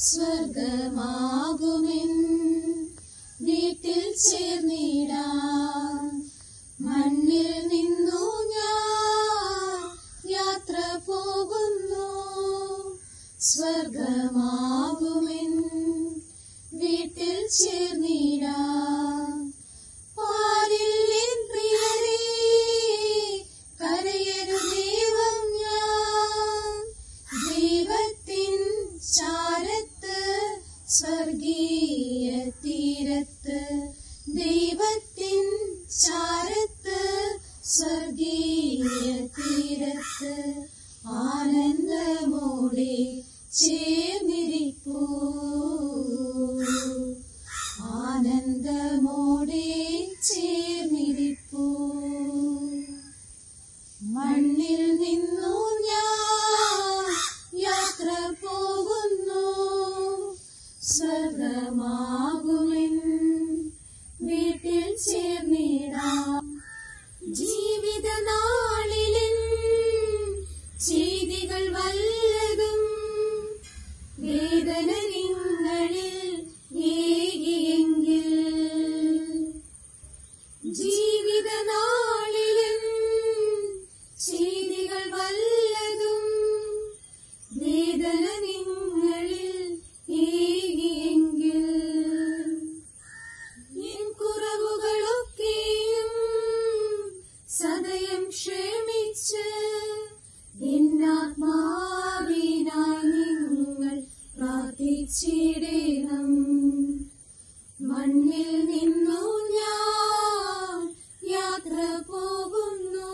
സ്വർഗമാകുമെൻ വീട്ടിൽ ചേർന്നിടാം മണ്ണിൽ നിന്നു ഞാൻ യാത്ര പോകുന്നു സ്വർഗമാകുമെൻ വീട്ടിൽ ചേർന്നിടാം പാരില്ലിൻ പ്രിയരേ കരയരു ദൈവം ഞാൻ ദൈവത്തിൻ ചാരത്ത് സ്വർഗീയ തീരത്ത് ദൈവത്തിൻ ചാരത്ത് സ്വർഗീയ തീരത്ത് ആനന്ദമോടെ ചേർന്നിരിപ്പൂ ആനന്ദമോടെ ചേർന്നിരിപ്പൂ മണ്ണിൽ നിന്നു ഞാൻ യാത്ര പോകുന്നു സ്വർഗമാകുമെൻ വീട്ടിൽ ചേർന്നിടാം ജീവിത നാളിലും ചെയ്തികൾ വല്ലതും വേദന നിങ്ങളിൽ ഏകിയെങ്കിൽ ജീവിത നാളിലും ചെയ്തികൾ വല്ലതും വേദന നിങ്ങളിൽ ഏകിയെങ്കിൽ എൻ കുറവുകളൊക്കെയും സദയം ക്ഷമിച്ച് എന്നാത്മാവിനായി നിങ്ങൾ പ്രാർത്ഥിച്ചിടണം മണ്ണിൽ നിന്നു ഞാൻ യാത്ര പോകുന്നു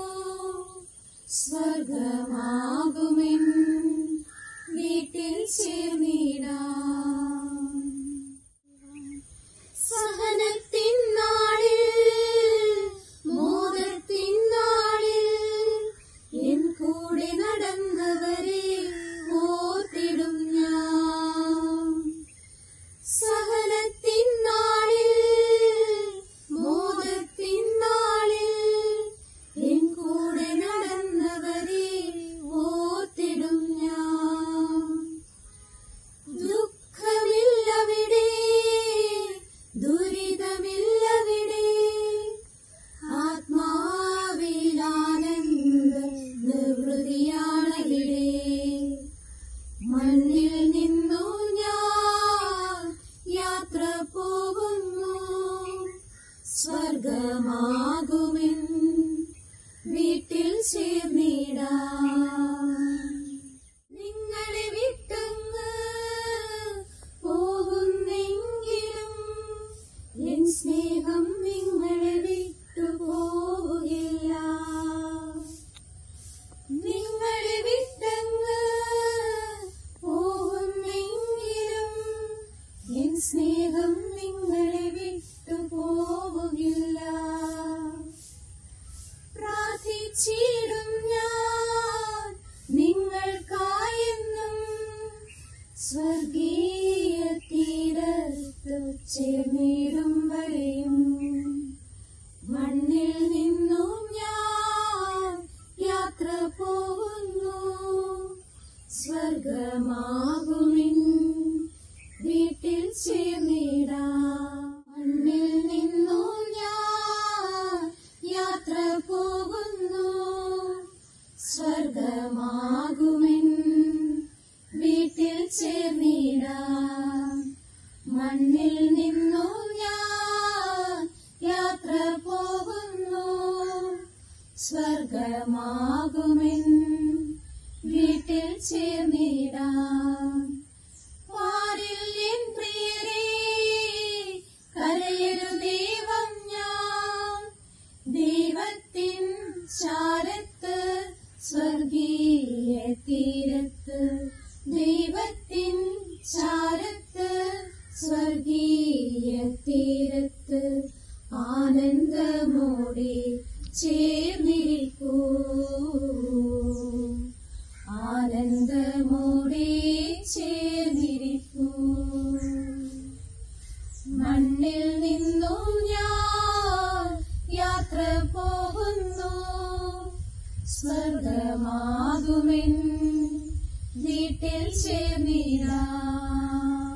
സ്വർഗമാകുമെൻ വീട്ടിൽ ചേർന്നിടാം സഹനത്തിൻ നാളിൽ മോദത്തിൻ നാളിൽ എൻ കൂടെ നടന്നവരെ ഓർത്തിടും ഞാൻ സഹനത്തിൻ നാളിൽ മോദത്തിൻ നാളിൽ എൻ കൂടെ നടന്നവരെ ഓർത്തിടും ഞാൻ ദുഃഖമില്ലവിടെ ദുരിതമില്ലവിടെ ആത്മാവിലാനന്ദ നിർവൃതിയാണവിടെ മണ്ണിൽ നിന്നു ഞാൻ യാത്ര പോകുന്നു സ്വർഗമാകുമെൻ വീട്ടിൽ ചേർന്നിടാം നിങ്ങളെ വിട്ടങ്ങ് പോകുന്നെങ്കിലും എൻ സ്നേഹം നിങ്ങളെ വിട്ടു പോവുകയില്ല നിങ്ങളെ വിട്ടങ്ങ് പോകുന്നെങ്കിലും എൻ സ്നേഹം നിങ്ങളെ വിട്ടു പോവുകില്ല പ്രാർത്ഥിച്ചിടും ഞാൻ നിങ്ങൾക്കായെന്നും സ്വർഗീയ തീരത്തു ചേർന്നിടും വരെയും മണ്ണിൽ നിന്നും ഞാൻ യാത്ര പോകുന്നു സ്വർഗമാകുമിൻ വീട്ടിൽ ചേർന്നിടാം മണ്ണിൽ നിന്നു ഞാൻ യാത്ര പോകുന്നു സ്വർഗമാകുമിൻ വീട്ടിൽ ചേർന്നിടാം മണ്ണിൽ നിന്നു ഞാൻ യാത്ര പോകുന്നു സ്വർഗമാകുമിൻ വീട്ടിൽ ചേർന്നിടാം പാരില്യൻ പ്രിയരേ കരയരു ദൈവം ഞാൻ ദൈവത്തിൻ ചാരത്ത് സ്വർഗീയ തീരത്ത് ദൈവത്തിൻ ചാരത്ത് സ്വർഗീയ തീരത്ത് ആനന്ദമോടെ ചേർന്നിരിക്കൂ ആനന്ദമോടെ ചേർന്നിരിക്കൂ മണ്ണിൽ നിന്നു ഞാൻ യാത്ര പോകുന്നു സ്വർഗമാകുമെൻ വീട്ടിൽ ചേർന്നിടാം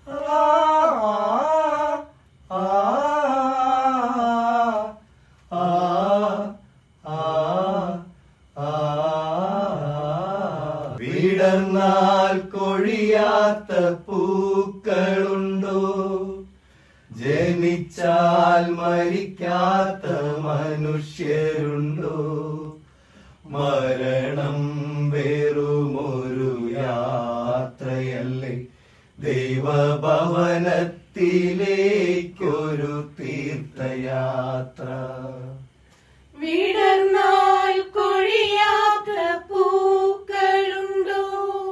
വിടർന്നാൽ കൊഴിയാത്ത പൂക്കളുണ്ടോ ജനിച്ചാൽ മരിക്കാത്ത മനുഷ്യരുണ്ടോ മരണം വെറുമൊരു യാത്രയല്ലേ ദൈവഭവനത്തിലേക്കൊരു തീർത്ഥയാത്ര വിടർന്നാൽ കൊഴിയാത്ത പൂക്കളുണ്ടോ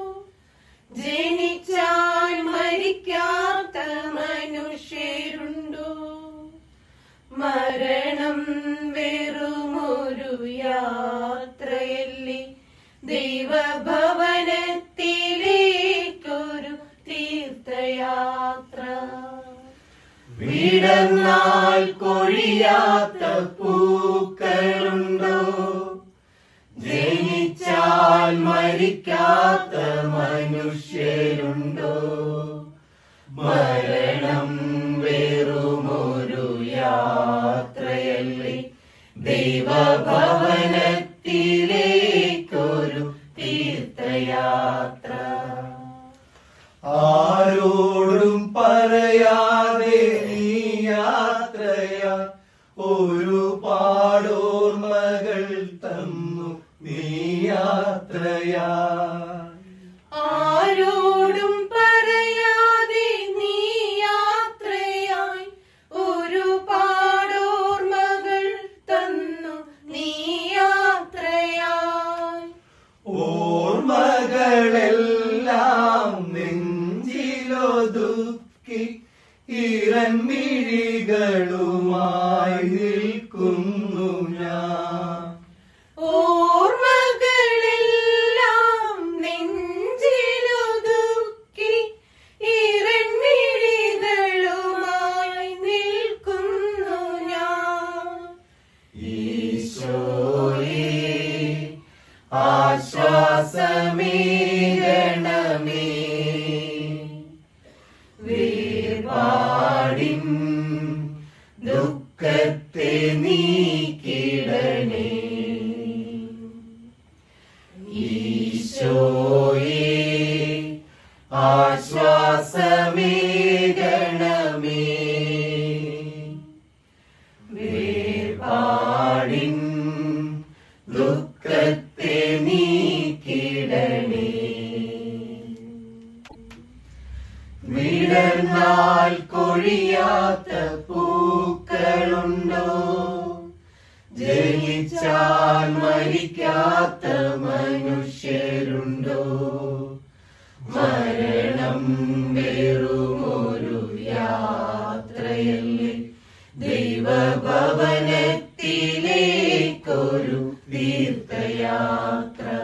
ജനിച്ചാൽ മരിക്കാത്ത മനുഷ്യരുണ്ടോ മരണം വെറുമൊരു യാത്രയല്ലേ ദൈവഭവനത്തിലേക്കൊരു തീർത്ഥയാത്ര വിടർന്നാൽ കൊഴിയാത്ത പൂക്കളുണ്ടോ ജനിച്ചാൽ മരിക്കാത്ത മനുഷ്യരുണ്ടോ മരണം വെറുമൊരു യാത്രയല്ലേ ദൈവഭവനത്തിലേക്കൊരു തീർത്ഥയാത്ര ആരോടും പറയാതെ നീ യാത്രയാ ഒരു പാടോർമകൾ തന്നു നീ യാത്രയാ ആരോടും പറയാതെ നീ യാത്രയായി ഒരു പാടോർമകൾ തന്നു നീ യാത്രയായി ഓർമ്മകളെല്ലാം നെഞ്ചിലൊതുക്കി ഇറൻമിഴികളുമായി നിൽക്കുന്നു ഞാൻ ഓർമ്മകളെല്ലാം നെഞ്ചിലൊതുക്കി ഇറൻമിഴികളുമായി നിൽക്കുന്നു ഞാൻ ഈശോയേ ആശ്വാസമേകണമേ വേർപാടിൻ ദുഃഖത്തെ നീക്കിടണേ ഈശോയേ ആശ്വാസമേകണമേ വേർപാടിൻ ദുഃഖത്തെ നീക്കിടണേ വിടർന്നാൽ കൊഴിയാത്ത പൂക്കളുണ്ടോ ജനിച്ചാൽ മരിക്കാത്ത മനുഷ്യരുണ്ടോ മരണം വെറുമൊരു യാത്രയല്ലേ ദൈവഭവനത്തിലേക്കൊരു തീർത്ഥയാത്ര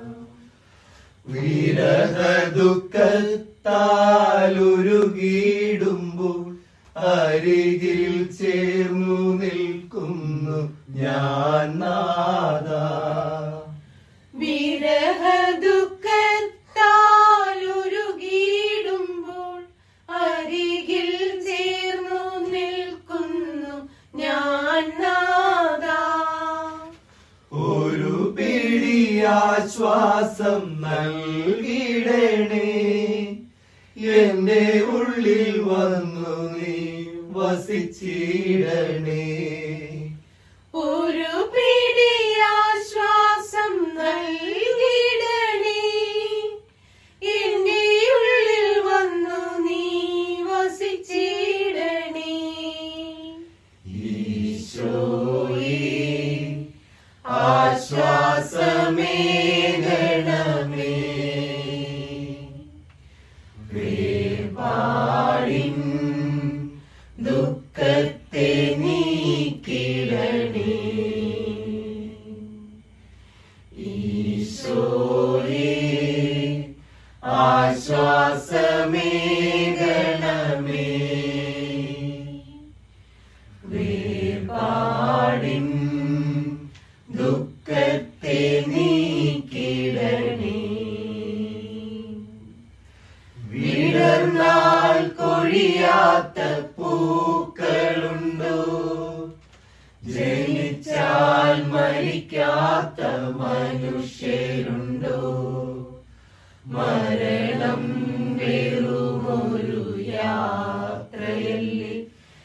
വിരഹദുഃഖത്താലുരുകിടുമ്പോൾ അരികിൽ ചേർന്നു നിൽക്കുന്നു ഞാൻ നാദാ വിരഹദുഃഖത്താലുരുകിടുമ്പോൾ അരികിൽ ചേർന്നു നിൽക്കുന്നു ഞാൻ നാദാ ഒരു പിടി ആശ്വാസം നൽകിടണേ എന്റെ ഉള്ളിൽ വന്നു നീ വസിച്ചിടണേ ഒരു പിടി ആശ്വാസം നൽകിടണേ എന്റെ ഉള്ളിൽ വന്നു നീ വസിച്ചിടണേ ഈശോയേ ആശ്വാസമേകണമേ വേർപാടിൻ ദുഃഖത്തെ നീക്കിടണേ ഈശോയേ ആശ്വാസമേകണമേ വേർപാടിൻ ദുഃഖത്തെ നീക്കിടണേ വിടർന്നാൽ പൂക്കളുണ്ടോ ജനിച്ചാൽ മരിക്കാത്ത മനുഷ്യരുണ്ടോ മരണം വെറുമൊരു യാത്രയല്ലേ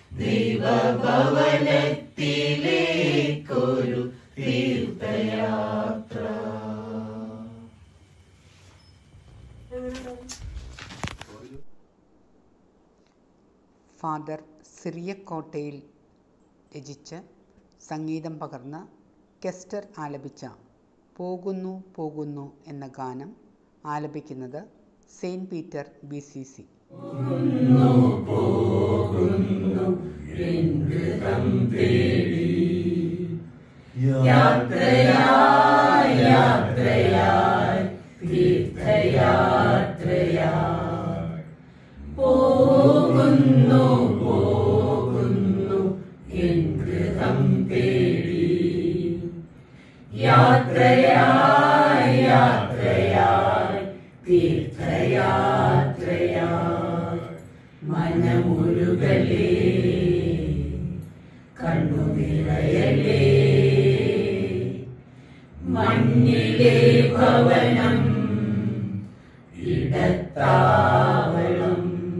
ദൈവഭവനത്തിലേക്കൊരു തീർത്ഥയാത്ര ഫാദർ സിറിയക്കോട്ടയിൽ രചിച്ച് സംഗീതം പകർന്ന് കെസ്റ്റർ ആലപിച്ച പോകുന്നു പോകുന്നു എന്ന ഗാനം ആലപിക്കുന്നത് saint Peter B C C യാത്രയായി യാത്രയായി തീർത്ഥയാത്രയായി പോകുന്നു പോകുന്നു എൻ ഗൃഹം തേടി യാത്രയായി യാത്രയായി തീർത്ഥയാത്രയായി മനമുരുകലേ കണ്ണു നിറയലേ മണ്ണിലെ ഭവനം ഇടത്താവളം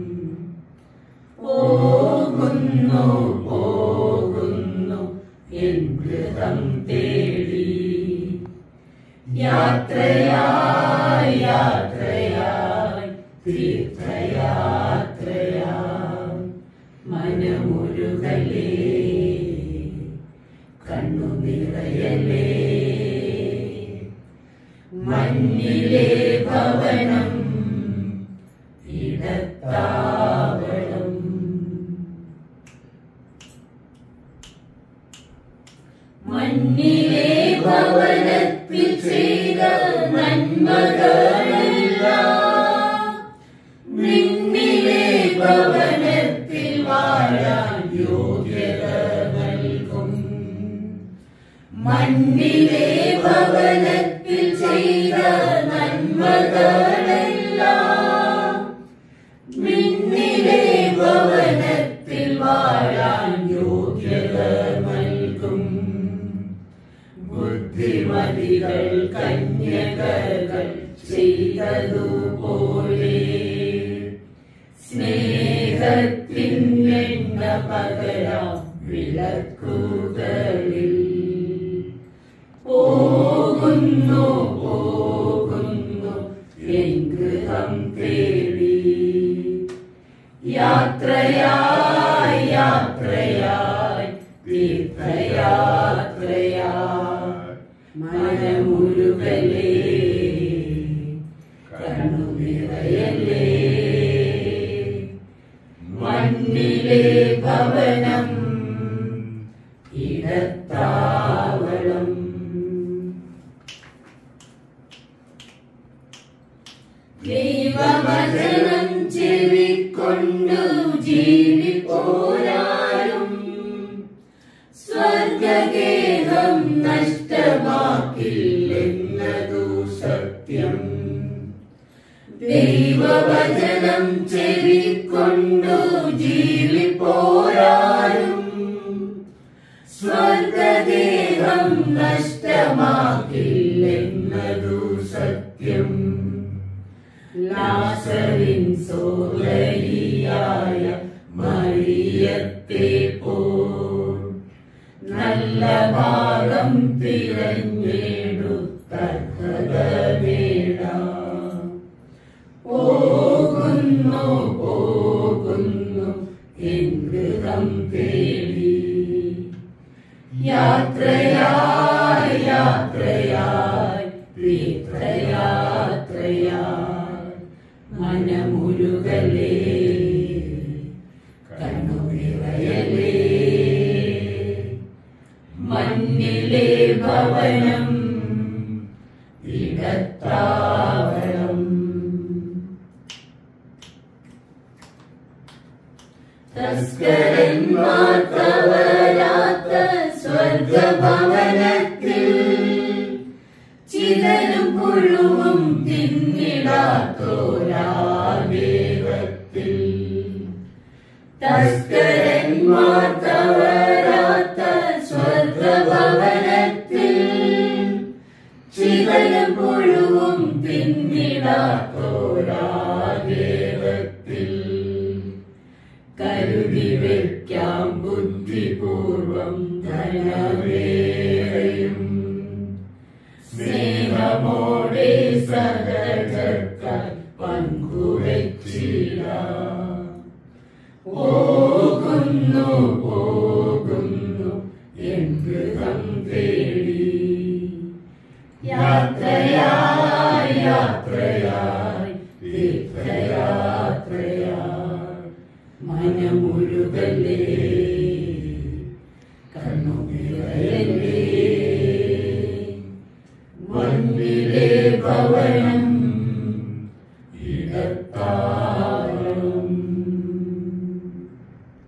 പോകുന്നു പോകുന്നു എൻ ഗൃഹം തേടി യാത്രയായി യാത്രയായി തീർത്ഥയാത്രയായി മനമുരുകലേ കണ്ണു നിറയലേ മണ്ണിലെ ഭവനം ഇടത്താവളം മണ്ണിലെ ഭവനത്തിൽ ചെയ്ത നന്മകളെല്ലാം നിന്നിലെ ഭവനത്തിൽ വാഴാൻ യോഗ്യത നൽകും മണ്ണിലെ ഭവനത്തിൽ ചെയ്ത നന്മകളെല്ലാം മിന്നിലെ ഭവനത്തിൽ വാഴാൻ യോഗ്യത നൽകും ബുദ്ധിമതികൾ കന്യകകൾ ചെയ്തതുപോലെ സ്നേഹത്തിൻ എണ്ണ പകരാം വിളക്കുകളിൽ പോകുന്നു പോകുന്നു എൻ ഗൃഹം തേടി യാത്രയായി യാത്രയായി തീർത്ഥയാത്രയായി മനമുരുകലേ കണ്ണു നിറയലേ മണ്ണിലെ ഭവനം ഇടത്താവളം ദൈവവചനം ചെവിക്കൊണ്ടു ജീവിപ്പോരാരും സ്വർഗഗേഹം നഷ്ടമാക്കില്ലെന്നതു സത്യം ദൈവവചനം ചെവിക്കൊണ്ടു ജീവിപ്പോരാരും സ്വർഗദേഹം നഷ്ടമാക്കില്ലെന്നതു സത്യം ലാസറിൻ സോദരിയായ മറിയത്തെ പോൽ നല്ല ഭാഗം തിരഞ്ഞെടുത്തർഹത നേടാം പോകുന്നു പോകുന്നു എൻ ഗൃഹം തേടി യാത്രയായി യാത്രയായി തീർത്ഥയാത്രയായി മനമുരുകലേ കണ്ണു നിറയലേ മണ്ണിലെ ഭവനം ഇടത്താവളം തസ്കരന്മാർ കവരാത്ത സ്വർഗഭവനത്തിൽ ചിതലും പുഴുവും തിന്നിടാത്തോരാദേവത്തിൽ ഇല്ലാത്തോരാഗേവത്തിൽ കരുതി വയ്ക്കാം ബുദ്ധിപൂർവം ധനമേറെയും സ്നേഹമോടെ സഹജർക്കാൽ പങ്കുവച്ചിടാം പോകുന്നു പോകുന്നു എൻകൃതം തേടി യാത്രയായി യാത്രയായി തീർത്ഥയാത്രയായി മനമുരുകലേ